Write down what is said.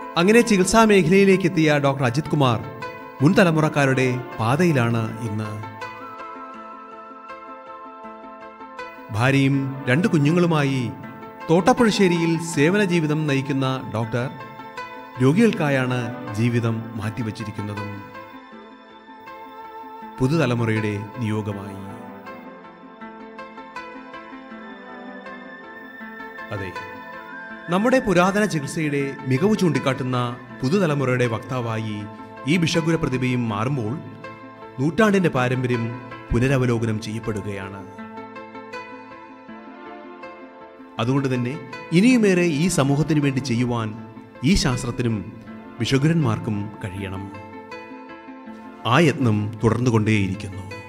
അങ്ങനെ ചികിത്സാ മേഖലയിലേക്ക് എത്തിയ ഡോക്ടർ അജിത് കുമാർ മുൻ തലമുറക്കാരുടെ പാതയിലാണ് ഇന്ന് ഭാര്യയും രണ്ട് കുഞ്ഞുങ്ങളുമായി തോട്ടപ്പുഴശ്ശേരിയിൽ സേവന ജീവിതം നയിക്കുന്ന ഡോക്ടർ രോഗികൾക്കായാണ് ജീവിതം മാറ്റിവച്ചിരിക്കുന്നതും പുതുതലമുറയുടെ നിയോഗമായി അതെ നമ്മുടെ പുരാതന ചികിത്സയുടെ മികവ് ചൂണ്ടിക്കാട്ടുന്ന പുതുതലമുറയുടെ വക്താവായി ഈ ബിഷഗുര പ്രതിഭയും മാറുമ്പോൾ നൂറ്റാണ്ടിന്റെ പാരമ്പര്യം പുനരവലോകനം ചെയ്യപ്പെടുകയാണ് അതുകൊണ്ട് തന്നെ ഇനിയുമേറെ ഈ സമൂഹത്തിനു വേണ്ടി ചെയ്യുവാൻ ഈ ശാസ്ത്രത്തിനും ബിഷഗുരന്മാർക്കും കഴിയണം ആ യത്നം തുടർന്നുകൊണ്ടേയിരിക്കുന്നു